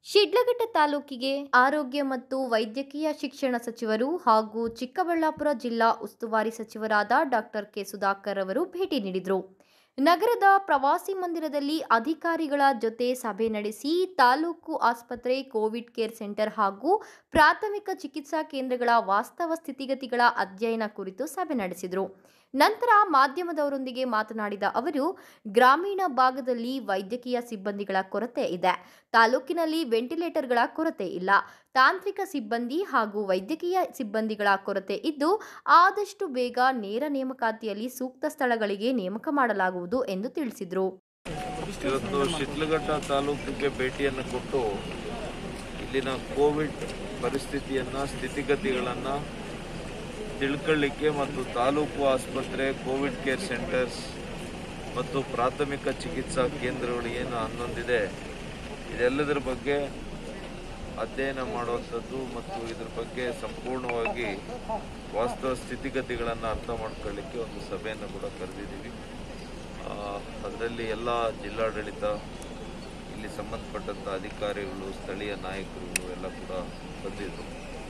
ಶಿಡ್ಲಘಟ್ಟ ತಾಲೂಕಿಗೆ ಆರೋಗ್ಯ ಮತ್ತು ವೈದ್ಯಕೀಯ ಶಿಕ್ಷಣ ಸಚಿವರು ಹಾಗೂ ಚಿಕ್ಕಬಳ್ಳಾಪುರ ಜಿಲ್ಲಾ ಉಸ್ತುವಾರಿ ಸಚಿವರಾದ ಡಾಕ್ಟರ್ ಕೆ ಸುಧಾಕರ್ ಅವರು ಭೇಟಿ ನೀಡಿದರು ನಗರದ ಪ್ರವಾಸಿ ಮಂದಿರದಲ್ಲಿ ಅಧಿಕಾರಿಗಳ ಜೊತೆ ಸಭೆ ನಡೆಸಿ ತಾಲೂಕು ಆಸ್ಪತ್ರೆ ಕೋವಿಡ್ ಕೇರ್ ಸೆಂಟರ್ ಹಾಗೂ ಪ್ರಾಥಮಿಕ ಚಿಕಿತ್ಸಾ ಕೇಂದ್ರಗಳ ವಾಸ್ತವ ಸ್ಥಿತಿಗತಿಗಳ ಅಧ್ಯಯನ ಕುರಿತು ಸಭೆ ನಡೆಸಿದರು ನಂತರ ಮಾಧ್ಯಮದವರೊಂದಿಗೆ ಮಾತನಾಡಿದ ಅವರು ಗ್ರಾಮೀಣ ಭಾಗದಲ್ಲಿ ವೈದ್ಯಕೀಯ ಸಿಬ್ಬಂದಿಗಳ ಕೊರತೆ ಇದೆ ತಾಲೂಕಿನಲ್ಲಿ ವೆಂಟಿಲೇಟರ್ಗಳ ಕೊರತೆ ಇಲ್ಲ ತಾಂತ್ರಿಕ ಸಿಬ್ಬಂದಿ ಹಾಗೂ ವೈದ್ಯಕೀಯ ಸಿಬ್ಬಂದಿಗಳ ಕೊರತೆ ಇದ್ದು ಆದಷ್ಟು ಬೇಗ ನೇರ ನೇಮಕಾತಿಯಲ್ಲಿ ಸೂಕ್ತ ಸ್ಥಳಗಳಿಗೆ ನೇಮಕ ಮಾಡಲಾಗುವುದು ಎಂದು ತಿಳಿಸಿದರು ಇವತ್ತು ಶಿಡ್ಲಘಟ್ಟ ತಾಲೂಕಿಗೆ ಭೇಟಿಯನ್ನು ಕೊಟ್ಟು ಇಲ್ಲಿನ ಕೋವಿಡ್ ಪರಿಸ್ಥಿತಿಯನ್ನು ಸ್ಥಿತಿಗತಿಗಳನ್ನು ತಿಳ್ಕೊಳ್ಳಿಕ್ಕೆ ಮತ್ತು ತಾಲೂಕು ಆಸ್ಪತ್ರೆ ಕೋವಿಡ್ ಕೇರ್ ಸೆಂಟರ್ಸ್ ಮತ್ತು ಪ್ರಾಥಮಿಕ ಚಿಕಿತ್ಸಾ ಕೇಂದ್ರಗಳು ಏನು ಹನ್ನೊಂದಿದೆ ಇದೆಲ್ಲದರ ಬಗ್ಗೆ ಅಧ್ಯಯನ ಮಾಡುವಂಥದ್ದು ಮತ್ತು ಇದ್ರ ಬಗ್ಗೆ ಸಂಪೂರ್ಣವಾಗಿ ವಾಸ್ತವ ಸ್ಥಿತಿಗತಿಗಳನ್ನು ಅರ್ಥ ಮಾಡ್ಕೊಳ್ಳಿಕ್ಕೆ ಒಂದು ಸಭೆಯನ್ನು ಕೂಡ ಕರೆದಿದ್ದೀವಿ ಅದರಲ್ಲಿ ಎಲ್ಲ ಜಿಲ್ಲಾಡಳಿತ ಇಲ್ಲಿ ಸಂಬಂಧಪಟ್ಟಂಥ ಅಧಿಕಾರಿಗಳು ಸ್ಥಳೀಯ ನಾಯಕರುಗಳು ಎಲ್ಲ ಕೂಡ ಬಂದಿದ್ದರು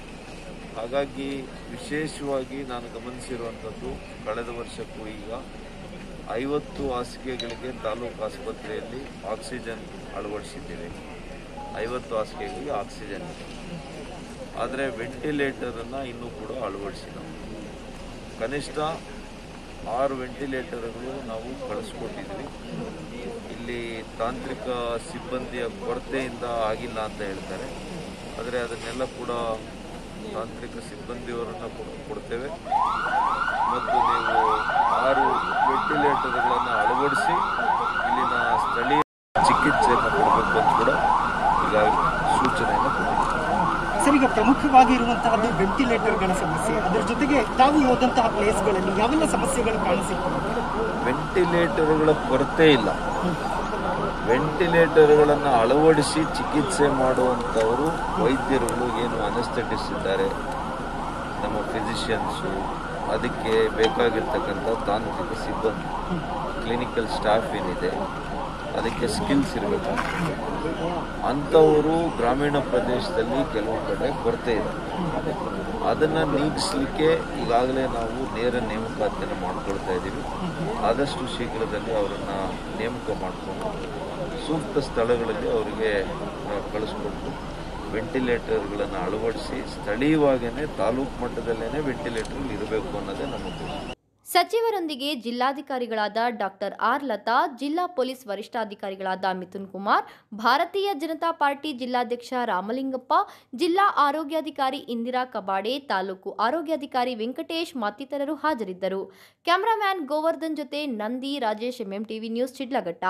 ಹಾಗಾಗಿ ವಿಶೇಷವಾಗಿ ನಾನು ಗಮನಿಸಿರುವಂಥದ್ದು ಕಳೆದ ವರ್ಷಕ್ಕೂ ಈಗ ಐವತ್ತು ಹಾಸಿಗೆಗಳಿಗೆ ತಾಲೂಕು ಆಸ್ಪತ್ರೆಯಲ್ಲಿ ಆಕ್ಸಿಜನ್ ಅಳವಡಿಸಿದ್ದೇವೆ ಐವತ್ತು ಹಾಸಿಗೆಗಳಿಗೆ ಆಕ್ಸಿಜನ್ ಇದೆ ಆದರೆ ವೆಂಟಿಲೇಟರನ್ನು ಇನ್ನೂ ಕೂಡ ಅಳವಡಿಸಿಲ್ಲ ಕನಿಷ್ಠ ಆರು ವೆಂಟಿಲೇಟರ್ಗಳು ನಾವು ಕಳಿಸ್ಕೊಟ್ಟಿದ್ವಿ ಇಲ್ಲಿ ತಾಂತ್ರಿಕ ಸಿಬ್ಬಂದಿಯ ಕೊರತೆಯಿಂದ ಆಗಿಲ್ಲ ಅಂತ ಹೇಳ್ತಾರೆ ಆದರೆ ಅದನ್ನೆಲ್ಲ ಕೂಡ ತಾಂತ್ರಿಕ ಸಿಬ್ಬಂದಿಯವರನ್ನು ಕೂಡ ಕೊಡ್ತೇವೆ ಮತ್ತು ನೀವು ಆರು ವೆಂಟಿಲೇಟರ್ಗಳನ್ನು ಅಳವಡಿಸಿ ಇಲ್ಲಿನ ಸ್ಥಳೀಯ ಚಿಕಿತ್ಸೆಯನ್ನು ಕೊಡಬೇಕು ಅಂತ ಕೂಡ ಈಗ ಸೂಚನೆಯನ್ನು ಕೊಟ್ಟಿದ್ದೀವಿ ಸರ್ ಈಗ ಪ್ರಮುಖವಾಗಿ ಇರುವಂತಹದ್ದು ವೆಂಟಿಲೇಟರ್ಗಳ ಸಮಸ್ಯೆ ಅದರ ಜೊತೆಗೆ ತಾವು ಹೋದಂತಹ ಪ್ಲೇಸ್ಗಳಲ್ಲಿ ಯಾವೆಲ್ಲ ಸಮಸ್ಯೆಗಳು ಕಾಣಿಸಿಕೊಂಡು ವೆಂಟಿಲೇಟರ್ಗಳ ಕೊರತೆ ಇಲ್ಲ ವೆಂಟಿಲೇಟರ್ಗಳನ್ನು ಅಳವಡಿಸಿ ಚಿಕಿತ್ಸೆ ಮಾಡುವಂಥವರು ವೈದ್ಯರುಗಳು ಏನು ಅನೆಸ್ಥೆಟಿಸ್ ಇದ್ದಾರೆ ನಮ್ಮ ಫಿಸಿಷಿಯನ್ಸು ಅದಕ್ಕೆ ಬೇಕಾಗಿರ್ತಕ್ಕಂಥ ತಾಂತ್ರಿಕ ಸಿಬ್ಬಂದಿ ಕ್ಲಿನಿಕಲ್ ಸ್ಟಾಫ್ ಏನಿದೆ ಅದಕ್ಕೆ ಸ್ಕಿಲ್ಸ್ ಇರಬೇಕು ಅಂಥವರು ಗ್ರಾಮೀಣ ಪ್ರದೇಶದಲ್ಲಿ ಕೆಲವು ಕಡೆ ಕೊರತೆ ಇದೆ ಅದನ್ನು ನೀಗಿಸ್ಲಿಕ್ಕೆ ಈಗಾಗಲೇ ನಾವು ನೇರ ನೇಮಕಾತಿಯನ್ನು ಮಾಡ್ಕೊಳ್ತಾ ಇದ್ದೀವಿ ಆದಷ್ಟು ಶೀಘ್ರದಲ್ಲಿ ಅವರನ್ನು ನೇಮಕ ಮಾಡಿಕೊಂಡು ಸೂಕ್ತ ಸ್ಥಳಗಳಲ್ಲಿ ಅವರಿಗೆ ಆ, ಕಳಿಸ್ಕೊಟ್ಟು ವೆಂಟಿಲೇಟರ್ಗಳನ್ನು ಅಳವಡಿಸಿ ಸ್ಥಳೀಯವಾಗೇ ತಾಲೂಕು ಮಟ್ಟದಲ್ಲೇ ವೆಂಟಿಲೇಟರ್ ಇರಬೇಕು ಅನ್ನೋದೇ ನಮ್ಮ ಉದ್ದೇಶ ಸಚಿವರೊಂದಿಗೆ ಜಿಲ್ಲಾಧಿಕಾರಿಗಳಾದ ಡಾಕ್ಟರ್ ಆರ್ ಲತಾ ಜಿಲ್ಲಾ ಪೊಲೀಸ್ ವರಿಷ್ಠಾಧಿಕಾರಿಗಳಾದ ಮಿಥುನ್ ಕುಮಾರ್ ಭಾರತೀಯ ಜನತಾ ಪಾರ್ಟಿ ಜಿಲ್ಲಾಧ್ಯಕ್ಷ ರಾಮಲಿಂಗಪ್ಪ ಜಿಲ್ಲಾ ಆರೋಗ್ಯಾಧಿಕಾರಿ ಇಂದಿರಾ ಕಬಾಡೆ ತಾಲೂಕು ಆರೋಗ್ಯಾಧಿಕಾರಿ ವೆಂಕಟೇಶ್ ಮತ್ತಿತರರು ಹಾಜರಿದ್ದರು ಕ್ಯಾಮರಾಮ್ಯಾನ್ ಗೋವರ್ಧನ್ ಜೊತೆ ನಂದಿ ರಾಜೇಶ್ ಎಂಎಂಟಿವಿ ನ್ಯೂಸ್ ಶಿಡ್ಲಘಟ್ಟ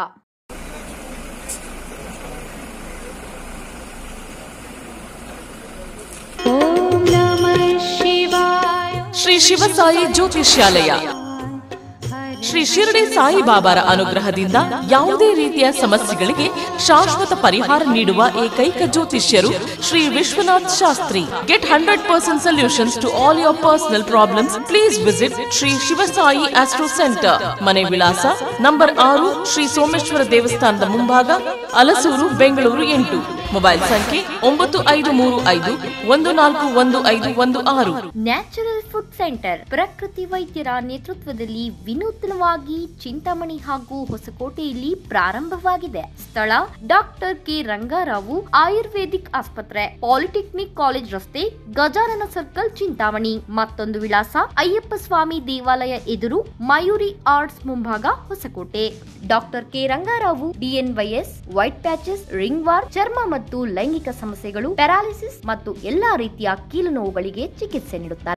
ಶ್ರೀ ಶಿವಸಾಯಿ ಜ್ಯೋತಿಷ್ಯಾಲಯ ಶ್ರೀ ಶಿರಡಿ ಸಾಯಿಬಾಬಾರ ಅನುಗ್ರಹದಿಂದ ಯಾವುದೇ ರೀತಿಯ ಸಮಸ್ಯೆಗಳಿಗೆ ಶಾಶ್ವತ ಪರಿಹಾರ ನೀಡುವ ಏಕೈಕ ಜ್ಯೋತಿಷ್ಯರು Shri Vishwanath Shastri get hundred percent solutions to all your personal problems please visit Shri Shivasai astro centre ಮನೆ ವಿಳಾಸ ನಂಬರ್ ಆರು ಶ್ರೀ ಸೋಮೇಶ್ವರ ದೇವಸ್ಥಾನದ ಮುಂಭಾಗ ಅಲಸೂರು ಬೆಂಗಳೂರು ಎಂಟು ಮೊಬೈಲ್ ಸಂಖ್ಯೆ ಒಂಬತ್ತು ಐದು ಮೂರು ಐದು ಒಂದು ನಾಲ್ಕು ಒಂದು ಐದು ಒಂದು ಆರು ನ್ಯಾಚುರಲ್ ಫುಡ್ ಸೆಂಟರ್ ಪ್ರಕೃತಿ ವೈದ್ಯರ ನೇತೃತ್ವದಲ್ಲಿ ವಿನೂತನವಾಗಿ ಚಿಂತಾಮಣಿ ಹಾಗೂ ಹೊಸಕೋಟೆಯಲ್ಲಿ ಪ್ರಾರಂಭವಾಗಿದೆ ಸ್ಥಳ ಡಾಕ್ಟರ್ ಕೆ ರಂಗಾರಾವು ಆಯುರ್ವೇದಿಕ್ ಆಸ್ಪತ್ರೆ ಪಾಲಿಟೆಕ್ನಿಕ್ ಕಾಲೇಜ್ ರಸ್ತೆ ಗಜಾನನ ಸರ್ಕಲ್ ಚಿಂತಾಮಣಿ ಮತ್ತೊಂದು ವಿಳಾಸ ಅಯ್ಯಪ್ಪ ಸ್ವಾಮಿ ದೇವಾಲಯ ಎದುರು ಮಯೂರಿ ಆರ್ಟ್ಸ್ ಮುಂಭಾಗ Hosakote doctor K Rangarao DNYS white patches ringworm ಚರ್ಮ ಮತ್ತು ಲೈಂಗಿಕ ಸಮಸ್ಯೆಗಳು ಪ್ಯಾರಾಲಿಸಿಸ್ ಮತ್ತು ಎಲ್ಲಾ ರೀತಿಯ ಕೀಲು ನೋವುಗಳಿಗೆ ಚಿಕಿತ್ಸೆ ನೀಡುತ್ತಾರೆ